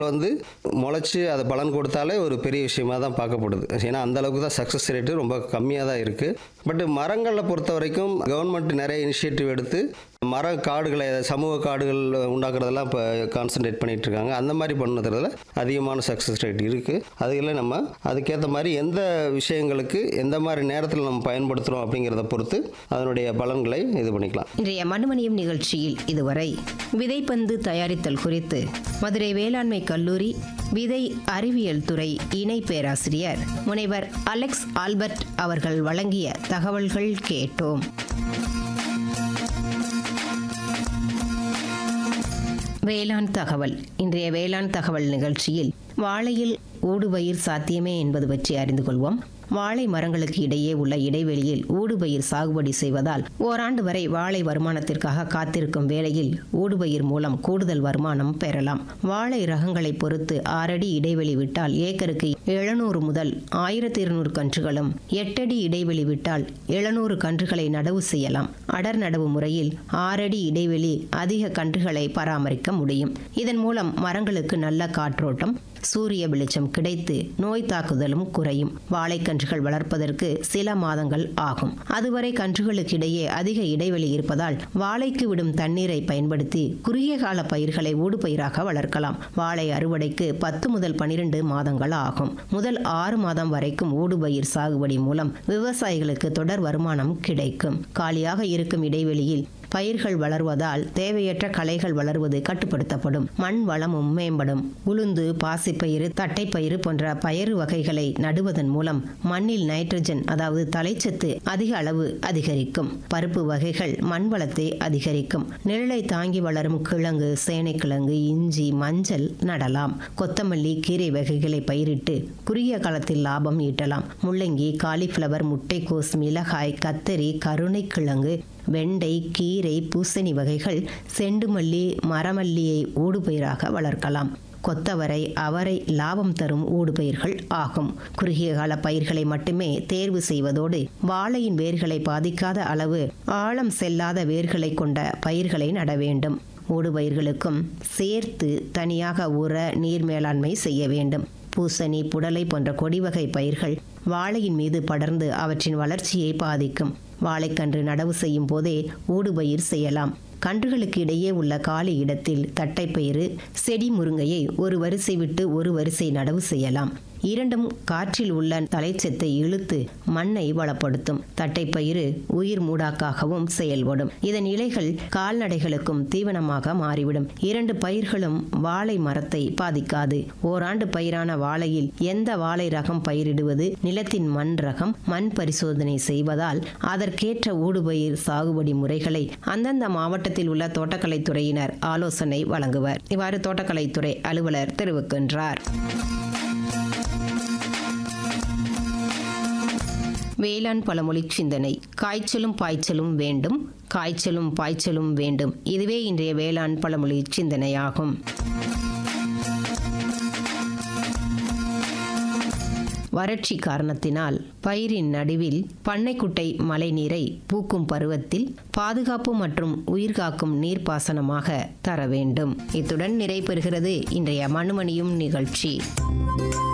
வந்து முளைச்சி அதை பலன் கொடுத்தாலே ஒரு பெரிய விஷயமா தான் பார்க்கப்படுது ஏன்னா அந்த அளவுக்கு தான் சக்ஸஸ் ரேட்டு ரொம்ப கம்மியாக தான் இருக்குது பட் மரங்களை பொறுத்த வரைக்கும் கவர்மெண்ட் நிறைய இனிஷியேட்டிவ் எடுத்து மர காடுகளை சமூக காடுகள் உண்டாக்குறதெல்லாம் இப்போ கான்சென்ட்ரேட் பண்ணிட்டு இருக்காங்க அந்த மாதிரி பண்ணதுல அதிகமான சக்ஸஸ் ரேட் இருக்குது அதுகளை நம்ம அதுக்கேற்ற மாதிரி எந்த விஷயங்களுக்கு எந்த மாதிரி நேரத்தில் நம்ம பயன்படுத்துகிறோம் அப்படிங்கிறத பொறுத்து அதனுடைய பலன்களை இது பண்ணிக்கலாம் இன்றைய மண்மணியம் நிகழ்ச்சியில் இதுவரை விதைப்பந்து தயாரித்தல் குறித்து மதுரை வேளாண்மை கல்லூரி விதை அறிவியல் துறை இணை பேராசிரியர் முனைவர் அலெக்ஸ் ஆல்பர்ட் அவர்கள் வழங்கிய தகவல்கள் கேட்டோம் வேளாண் தகவல் இன்றைய வேளாண் தகவல் நிகழ்ச்சியில் வாழையில் ஊடுபயிர் சாத்தியமே என்பது பற்றி அறிந்து கொள்வோம் வாழை மரங்களுக்கு இடையே உள்ள இடைவெளியில் ஊடுபயிர் சாகுபடி செய்வதால் ஓராண்டு வரை வாழை வருமானத்திற்காக காத்திருக்கும் வேளையில் ஊடுபயிர் மூலம் கூடுதல் வருமானம் பெறலாம் வாழை ரகங்களை பொறுத்து ஆறடி இடைவெளி விட்டால் ஏக்கருக்கு எழுநூறு முதல் ஆயிரத்தி இருநூறு கன்றுகளும் எட்டடி இடைவெளி விட்டால் எழுநூறு கன்றுகளை நடவு செய்யலாம் அடர் நடவு முறையில் ஆறடி இடைவெளி அதிக கன்றுகளை பராமரிக்க முடியும் இதன் மூலம் மரங்களுக்கு நல்ல காற்றோட்டம் சூரிய வெளிச்சம் கிடைத்து நோய் தாக்குதலும் குறையும் வாழைக்கன்றுகள் வளர்ப்பதற்கு சில மாதங்கள் ஆகும் அதுவரை கன்றுகளுக்கிடையே அதிக இடைவெளி இருப்பதால் வாழைக்கு விடும் தண்ணீரை பயன்படுத்தி குறுகிய கால பயிர்களை ஊடுபயிராக வளர்க்கலாம் வாழை அறுவடைக்கு பத்து முதல் பனிரெண்டு மாதங்கள் ஆகும் முதல் ஆறு மாதம் வரைக்கும் ஊடுபயிர் சாகுபடி மூலம் விவசாயிகளுக்கு தொடர் வருமானம் கிடைக்கும் காலியாக இருக்கும் இடைவெளியில் பயிர்கள் வளர்வதால் தேவையற்ற களைகள் வளர்வது கட்டுப்படுத்தப்படும் மண் வளமும் மேம்படும் உளுந்து பாசிப்பயிறு தட்டைப்பயிறு போன்ற பயறு வகைகளை நடுவதன் மூலம் மண்ணில் நைட்ரஜன் அதாவது தலைச்சத்து அதிக அளவு அதிகரிக்கும் பருப்பு வகைகள் மண் வளத்தை அதிகரிக்கும் நிழலை தாங்கி வளரும் கிழங்கு சேனைக்கிழங்கு இஞ்சி மஞ்சள் நடலாம் கொத்தமல்லி கீரை வகைகளை பயிரிட்டு குறுகிய காலத்தில் லாபம் ஈட்டலாம் முள்ளங்கி காலிஃப்ளவர் முட்டைக்கோஸ் மிளகாய் கத்தரி கருணைக்கிழங்கு வெண்டை கீரை பூசணி வகைகள் செண்டுமல்லி மரமல்லியை ஊடுபயிராக வளர்க்கலாம் கொத்தவரை அவரை லாபம் தரும் ஊடுபயிர்கள் ஆகும் குறுகிய கால பயிர்களை மட்டுமே தேர்வு செய்வதோடு வாழையின் வேர்களை பாதிக்காத அளவு ஆழம் செல்லாத வேர்களை கொண்ட பயிர்களை நட வேண்டும் ஊடுபயிர்களுக்கும் சேர்த்து தனியாக உர நீர் மேலாண்மை செய்ய வேண்டும் பூசணி புடலை போன்ற கொடிவகை பயிர்கள் வாழையின் மீது படர்ந்து அவற்றின் வளர்ச்சியை பாதிக்கும் வாழைக்கன்று நடவு செய்யும் போதே ஊடுபயிர் செய்யலாம் கன்றுகளுக்கு இடையே உள்ள காலி இடத்தில் தட்டைப்பயிறு செடி முருங்கையை ஒரு வரிசை விட்டு ஒரு வரிசை நடவு செய்யலாம் இரண்டும் காற்றில் உள்ள தலைச்சத்தை இழுத்து மண்ணை வளப்படுத்தும் தட்டைப்பயிறு உயிர் மூடாக்காகவும் செயல்படும் இதன் இலைகள் கால்நடைகளுக்கும் தீவனமாக மாறிவிடும் இரண்டு பயிர்களும் வாழை மரத்தை பாதிக்காது ஓராண்டு பயிரான வாழையில் எந்த வாழை ரகம் பயிரிடுவது நிலத்தின் மண் ரகம் மண் பரிசோதனை செய்வதால் அதற்கேற்ற ஊடுபயிர் சாகுபடி முறைகளை அந்தந்த மாவட்டத்தில் உள்ள தோட்டக்கலைத்துறையினர் ஆலோசனை வழங்குவர் இவ்வாறு தோட்டக்கலைத்துறை அலுவலர் தெரிவிக்கின்றார் வேளாண் பழமொழி சிந்தனை காய்ச்சலும் பாய்ச்சலும் வேண்டும் காய்ச்சலும் பாய்ச்சலும் வேண்டும் இதுவே இன்றைய வேளாண் பழமொழி சிந்தனையாகும் வறட்சி காரணத்தினால் பயிரின் நடுவில் பண்ணைக்குட்டை மழைநீரை பூக்கும் பருவத்தில் பாதுகாப்பு மற்றும் உயிர்காக்கும் நீர்ப்பாசனமாக தர வேண்டும் இத்துடன் நிறைவு பெறுகிறது இன்றைய மண்மணியும் நிகழ்ச்சி